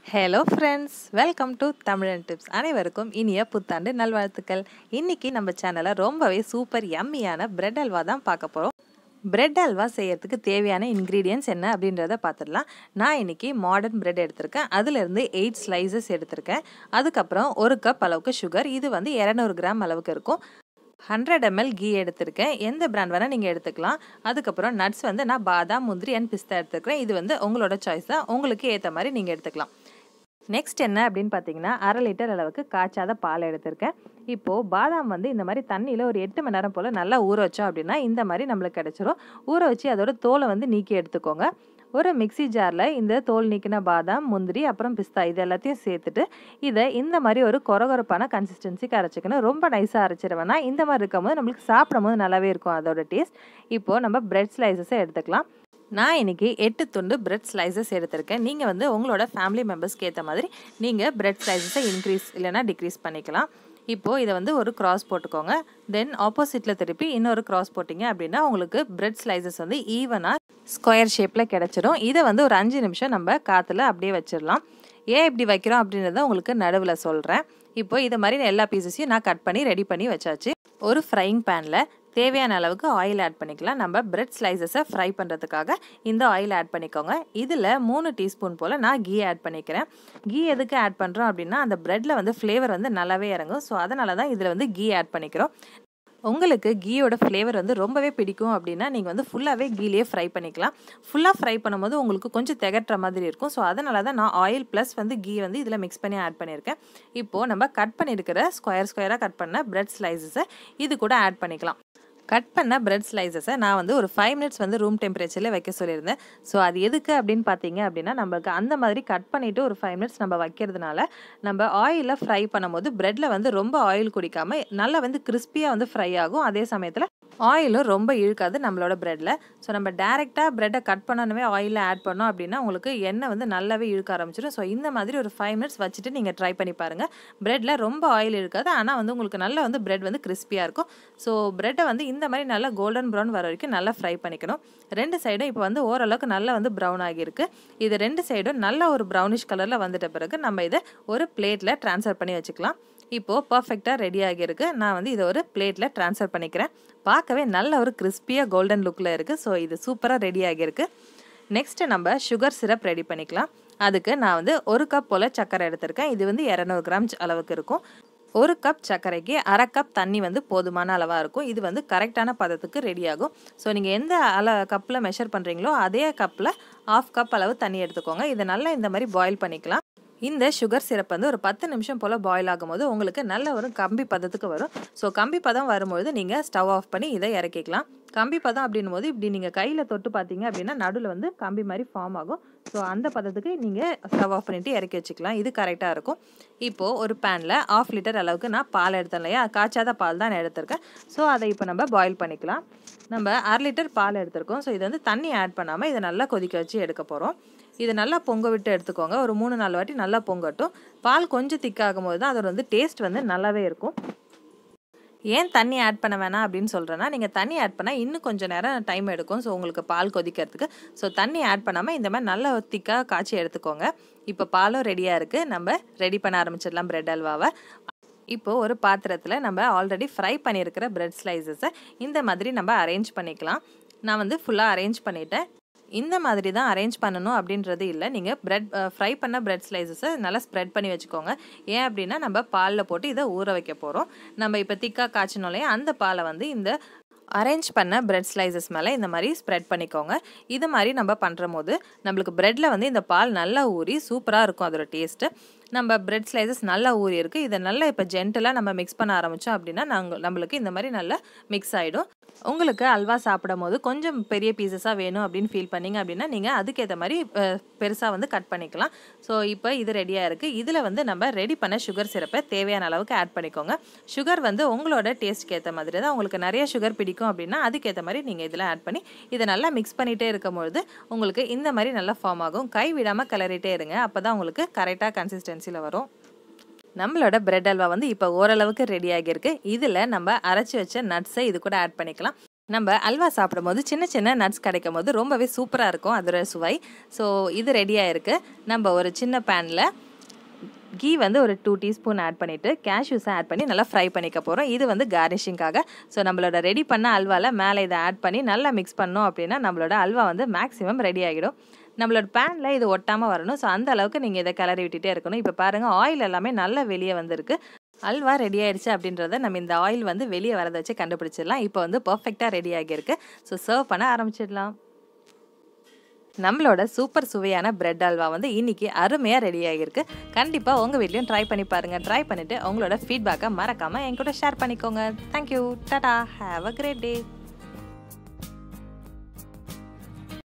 hello friends welcome to Tamilan tips அனைவருக்கும் இனிய புத்தாண்டு நல்வாழ்த்துக்கள் இன்னைக்கு நம்ம சேனலில் ரொம்பவே சூப்பர் யம்மியான பிரெட் அல்வா தான் பார்க்க போகிறோம் பிரெட் அல்வா செய்யறதுக்கு தேவையான இன்க்ரீடியன்ஸ் என்ன அப்படின்றத பார்த்துடலாம் நான் இன்னைக்கு மாடர்ன் பிரெட் எடுத்திருக்கேன் அதுலேருந்து எயிட் ஸ்லைசஸ் எடுத்திருக்கேன் அதுக்கப்புறம் ஒரு கப் அளவுக்கு சுகர் இது வந்து இரநூறு கிராம் அளவுக்கு இருக்கும் ஹண்ட்ரட் எம்எல் கீ எடுத்திருக்கேன் எந்த பிராண்ட் வேணால் நீங்கள் எடுத்துக்கலாம் அதுக்கப்புறம் நட்ஸ் வந்து நான் பாதாம் முந்திரி அண்ட் பிஸ்தா எடுத்துக்கிறேன் இது வந்து உங்களோட சாய்ஸ் தான் உங்களுக்கு ஏற்ற மாதிரி நீங்கள் எடுத்துக்கலாம் நெக்ஸ்ட் என்ன அப்படின்னு பார்த்தீங்கன்னா அரை லிட்டர் அளவுக்கு காய்ச்சாத பால் எடுத்திருக்கேன் இப்போது பாதாம் வந்து இந்த மாதிரி தண்ணியில் ஒரு எட்டு மணி நேரம் போல் நல்லா ஊற வச்சோம் அப்படின்னா இந்த மாதிரி நம்மளுக்கு கிடச்சிரும் ஊற வச்சு அதோட தோலை வந்து நீக்கி எடுத்துக்கோங்க ஒரு மிக்சி ஜாரில் இந்த தோல் நீக்கின பாதாம் முந்திரி அப்புறம் பிஸ்தா இது எல்லாத்தையும் சேர்த்துட்டு இதை இந்த மாதிரி ஒரு கொரகொரப்பான கன்சிஸ்டன்சிக்கு அரைச்சிக்கணும் ரொம்ப நைஸாக அரைச்சிட இந்த மாதிரி இருக்கும்போது நம்மளுக்கு சாப்பிடும் போது நல்லாவே இருக்கும் அதோட டேஸ்ட் இப்போது நம்ம பிரெட் ஸ்லைசஸை எடுத்துக்கலாம் நான் இன்றைக்கி எட்டு துண்டு பிரெட் ஸ்லைசஸ் எடுத்திருக்கேன் நீங்கள் வந்து உங்களோட ஃபேமிலி மெம்பர்ஸ்க்கு ஏற்ற மாதிரி நீங்கள் பிரெட் ஸ்லைசஸை இன்க்ரீஸ் இல்லைனா டிக்ரீஸ் பண்ணிக்கலாம் இப்போது இதை வந்து ஒரு கிராஸ் போட்டுக்கோங்க தென் ஆப்போசிட்டில் திருப்பி இன்னொரு கிராஸ் போட்டிங்க அப்படின்னா உங்களுக்கு பிரெட் ஸ்லைசஸ் வந்து ஈவனாக ஸ்கொயர் ஷேப்பில் கிடச்சிடும் இதை வந்து ஒரு அஞ்சு நிமிஷம் நம்ம காற்றுல அப்படியே வச்சிடலாம் ஏன் இப்படி வைக்கிறோம் அப்படின்றத உங்களுக்கு நடுவில் சொல்கிறேன் இப்போ இதை மாதிரி எல்லா பீசஸையும் நான் கட் பண்ணி ரெடி பண்ணி வச்சாச்சு ஒரு ஃப்ரைங் பேனில் தேவையான அளவுக்கு ஆயில் ஆட் பண்ணிக்கலாம் நம்ம பிரெட் ஸ்லைசஸை ஃப்ரை பண்ணுறதுக்காக இந்த ஆயில் ஆட் பண்ணிக்கோங்க இதில் மூணு டீஸ்பூன் போல் நான் கீ ஆட் பண்ணிக்கிறேன் கீ எதுக்கு ஆட் பண்ணுறோம் அப்படின்னா அந்த ப்ரெட்டில் வந்து ஃப்ளேவர் வந்து நல்லாவே இறங்கும் ஸோ அதனால தான் இதில் வந்து கீ ஆட் பண்ணிக்கிறோம் உங்களுக்கு கீயோட ஃப்ளேவர் வந்து ரொம்பவே பிடிக்கும் அப்படின்னா நீங்கள் வந்து ஃபுல்லாகவே கீலேயே ஃப்ரை பண்ணிக்கலாம் ஃபுல்லாக ஃப்ரை பண்ணும்போது உங்களுக்கு கொஞ்சம் திகட்டுற மாதிரி இருக்கும் ஸோ அதனால தான் நான் ஆயில் ப்ளஸ் வந்து கீ வந்து இதில் மிக்ஸ் பண்ணி ஆட் பண்ணியிருக்கேன் இப்போது நம்ம கட் பண்ணியிருக்கிற ஸ்கொயர் ஸ்கொயராக கட் பண்ண பிரெட் ஸ்லைசஸை இது கூட ஆட் பண்ணிக்கலாம் கட் பண்ண பிரெட் ஸ்லைசஸை நான் வந்து ஒரு ஃபைவ் மினிட்ஸ் வந்து ரூம் டெம்பரேச்சரில் வைக்க சொல்லியிருந்தேன் ஸோ அது எதுக்கு அப்படின்னு பார்த்தீங்க அப்படின்னா நம்மளுக்கு அந்த மாதிரி கட் பண்ணிவிட்டு ஒரு ஃபைவ் மினிட்ஸ் நம்ம வைக்கிறதுனால நம்ம ஆயிலில் ஃப்ரை பண்ணும்போது ப்ரெட்டில் வந்து ரொம்ப ஆயில் குடிக்காமல் நல்லா வந்து கிறிஸ்பியாக வந்து ஃப்ரை ஆகும் அதே சமயத்தில் ஆயிலும் ரொம்ப இழுக்காது நம்மளோட ப்ரெட்டில் ஸோ நம்ம டேரெக்டாக ப்ரெட்டை கட் பண்ணணுமே ஆயிலில் ஆட் பண்ணோம் அப்படின்னா உங்களுக்கு எண்ணெய் வந்து நல்லாவே இழுக்க ஆரம்பிச்சிடும் ஸோ இந்த மாதிரி ஒரு ஃபைவ் மினிட்ஸ் வச்சுட்டு நீங்கள் ட்ரை பண்ணி பாருங்கள் ப்ரெட்டில் ரொம்ப ஆயில் இருக்காது ஆனால் வந்து உங்களுக்கு நல்லா வந்து ப்ரெட் வந்து கிறிஸ்பியாக இருக்கும் ஸோ ப்ரெட்டை வந்து இந்த மாதிரி நல்லா கோல்டன் ப்ரௌன் வர வரைக்கும் நல்லா ஃப்ரை பண்ணிக்கணும் ரெண்டு சைடும் இப்போ வந்து ஓரளவுக்கு நல்லா வந்து ப்ரௌன் ஆகியிருக்கு இது ரெண்டு சைடும் நல்ல ஒரு ப்ரௌனிஷ் கலரில் வந்துட்ட பிறகு நம்ம இதை ஒரு பிளேட்டில் ட்ரான்ஸ்ஃபர் பண்ணி வச்சுக்கலாம் இப்போது பர்ஃபெக்டாக ரெடி ஆகியிருக்கு நான் வந்து இதை ஒரு பிளேட்டில் ட்ரான்ஸ்ஃபர் பண்ணிக்கிறேன் பார்க்கவே நல்ல ஒரு கிறிஸ்பியாக கோல்டன் லுக்கில் இருக்குது ஸோ இது சூப்பராக ரெடி ஆகியிருக்கு நெக்ஸ்ட்டு நம்ம சுகர் சிரப் ரெடி பண்ணிக்கலாம் அதுக்கு நான் வந்து ஒரு கப் போல் சக்கரை எடுத்திருக்கேன் இது வந்து இரநூறு கிராம் அளவுக்கு இருக்கும் ஒரு கப் சர்க்கரைக்கு அரை கப் தண்ணி வந்து போதுமான அளவாக இருக்கும் இது வந்து கரெக்டான பதத்துக்கு ரெடி ஆகும் ஸோ நீங்கள் எந்த அள கப்பில் மெஷர் பண்ணுறீங்களோ அதே கப்பில் ஆஃப் கப் அளவு தண்ணி எடுத்துக்கோங்க இதை நல்லா இந்த மாதிரி பாயில் பண்ணிக்கலாம் இந்த சுகர் சிரப் வந்து ஒரு பத்து நிமிஷம் போல் பாயில் ஆகும்போது உங்களுக்கு நல்ல ஒரு கம்பி பதத்துக்கு வரும் ஸோ கம்பி பதம் வரும்போது நீங்கள் ஸ்டவ் ஆஃப் பண்ணி இதை இறக்கிக்கலாம் கம்பி பதம் அப்படின்னும் போது இப்படி நீங்கள் கையில் தொட்டு பார்த்தீங்க அப்படின்னா நடுவில் வந்து கம்பி மாதிரி ஃபார்ம் ஆகும் ஸோ அந்த பதத்துக்கு நீங்கள் ஸ்டவ் ஆஃப் பண்ணிவிட்டு இறக்கி வச்சுக்கலாம் இது கரெக்டாக இருக்கும் இப்போது ஒரு பேனில் ஆஃப் லிட்டர் அளவுக்கு நான் பால் எடுத்தேன் இல்லையா காய்ச்சாத பால் தான் நான் எடுத்திருக்கேன் ஸோ அதை இப்போ நம்ம பாயில் பண்ணிக்கலாம் நம்ம அரை லிட்டர் பால் எடுத்திருக்கோம் ஸோ இது வந்து தண்ணி ஆட் பண்ணாமல் இதை நல்லா கொதிக்க வச்சு எடுக்க போகிறோம் இது நல்லா பொங்க விட்டு எடுத்துக்கோங்க ஒரு மூணு நாலு வாட்டி நல்லா பொங்கட்டும் பால் கொஞ்சம் திக்காகும் போது தான் அதோட வந்து டேஸ்ட் வந்து நல்லாவே இருக்கும் ஏன் தண்ணி ஆட் பண்ண வேணாம் அப்படின்னு சொல்கிறேன்னா நீங்கள் தண்ணி ஆட் பண்ணால் இன்னும் கொஞ்சம் நேரம் டைம் எடுக்கும் ஸோ உங்களுக்கு பால் கொதிக்கிறதுக்கு ஸோ தண்ணி ஆட் பண்ணாமல் இந்த மாதிரி நல்லா திக்காக காய்ச்சி எடுத்துக்கோங்க இப்போ பாலும் ரெடியாக இருக்குது நம்ம ரெடி பண்ண ஆரம்பிச்சிடலாம் பிரெட் அல்வாவை இப்போது ஒரு பாத்திரத்தில் நம்ம ஆல்ரெடி ஃப்ரை பண்ணியிருக்கிற பிரெட் ஸ்லைசஸை இந்த மாதிரி நம்ம அரேஞ்ச் பண்ணிக்கலாம் நான் வந்து ஃபுல்லாக அரேஞ்ச் பண்ணிட்டேன் இந்த மாதிரி தான் அரேஞ்ச் பண்ணணும் அப்படின்றது இல்லை நீங்கள் பிரெட் ஃப்ரை பண்ண பிரெட் ஸ்லைசஸை நல்லா ஸ்ப்ரெட் பண்ணி வச்சுக்கோங்க ஏன் அப்படின்னா நம்ம பாலில் போட்டு இதை ஊற வைக்க போகிறோம் நம்ம இப்போ திக்காக காய்ச்சணும் இல்லையா அந்த பாலை வந்து இந்த அரேஞ்ச் பண்ண பிரெட் ஸ்லைசஸ் மேலே இந்த மாதிரி ஸ்ப்ரெட் பண்ணிக்கோங்க இது மாதிரி நம்ம பண்ணுற போது நம்மளுக்கு ப்ரெட்டில் வந்து இந்த பால் நல்லா ஊறி சூப்பராக இருக்கும் அதோட டேஸ்ட்டு நம்ம பிரெட் ஸ்லைசஸ் நல்லா ஊறி இருக்குது இதை நல்லா இப்போ ஜென்டலாக நம்ம மிக்ஸ் பண்ண ஆரம்பித்தோம் அப்படின்னா நாங்கள் நம்மளுக்கு இந்த மாதிரி நல்லா மிக்ஸ் ஆகிடும் உங்களுக்கு அல்வா சாப்பிடும் போது கொஞ்சம் பெரிய பீசஸாக வேணும் அப்படின்னு ஃபீல் பண்ணிங்க அப்படின்னா நீங்கள் அதுக்கேற்ற மாதிரி பெருசாக வந்து கட் பண்ணிக்கலாம் ஸோ இப்போ இது ரெடியாக இருக்குது இதில் வந்து நம்ம ரெடி பண்ண சுகர் சிரப்பை தேவையான அளவுக்கு ஆட் பண்ணிக்கோங்க சுகர் வந்து உங்களோட டேஸ்ட்க்கு ஏற்ற மாதிரி தான் உங்களுக்கு நிறைய சுகர் பிடிக்கும் அப்படின்னா அதுக்கேற்ற மாதிரி நீங்கள் இதில் ஆட் பண்ணி இதை நல்லா மிக்ஸ் பண்ணிகிட்டே இருக்கும்பொழுது உங்களுக்கு இந்த மாதிரி நல்லா ஃபார்ம் ஆகும் கை விடாமல் கிளறிட்டே இருங்க அப்போ தான் உங்களுக்கு கரெக்டாக கன்சிஸ்டன்சியில் வரும் நம்மளோட பிரெட் அல்வா வந்து இப்போ ஓரளவுக்கு ரெடி ஆகியிருக்கு இதில் நம்ம அரைச்சி வச்ச நட்ஸை இது கூட ஆட் பண்ணிக்கலாம் நம்ம அல்வா சாப்பிடும்போது சின்ன சின்ன நட்ஸ் கிடைக்கும் போது ரொம்பவே சூப்பராக இருக்கும் அதோட சுவை ஸோ இது ரெடியாக இருக்குது நம்ம ஒரு சின்ன பேனில் கீ வந்து ஒரு டூ டீஸ்பூன் ஆட் பண்ணிவிட்டு கேஷ்யூஸை ஆட் பண்ணி நல்லா ஃப்ரை பண்ணிக்க போகிறோம் இது வந்து கார்னிஷிங்காக ஸோ நம்மளோட ரெடி பண்ண அல்வாவில் மேலே இதை ஆட் பண்ணி நல்லா மிக்ஸ் பண்ணோம் அப்படின்னா நம்மளோட அல்வா வந்து மேக்ஸிமம் ரெடி ஆகிடும் நம்மளோட பேனில் இது ஒட்டாமல் வரணும் ஸோ அந்த அளவுக்கு நீங்கள் இதை கிளறி விட்டுட்டே இருக்கணும் இப்போ பாருங்கள் ஆயில் எல்லாமே நல்லா வெளியே வந்திருக்கு அல்வா ரெடி ஆயிடுச்சு அப்படின்றத நம்ம இந்த ஆயில் வந்து வெளியே வரதை வச்சு கண்டுபிடிச்சிடலாம் இப்போ வந்து பர்ஃபெக்டாக ரெடி ஆகியிருக்கு ஸோ சர்வ் பண்ண ஆரம்பிச்சிடலாம் நம்மளோட சூப்பர் சுவையான பிரெட் அல்வா வந்து இன்னைக்கு அருமையாக ரெடி ஆகியிருக்கு கண்டிப்பாக உங்கள் வீட்லையும் ட்ரை பண்ணி பாருங்கள் ட்ரை பண்ணிவிட்டு உங்களோட ஃபீட்பேக்கை மறக்காமல் என் கூட ஷேர் பண்ணிக்கோங்க thank you tata have a great day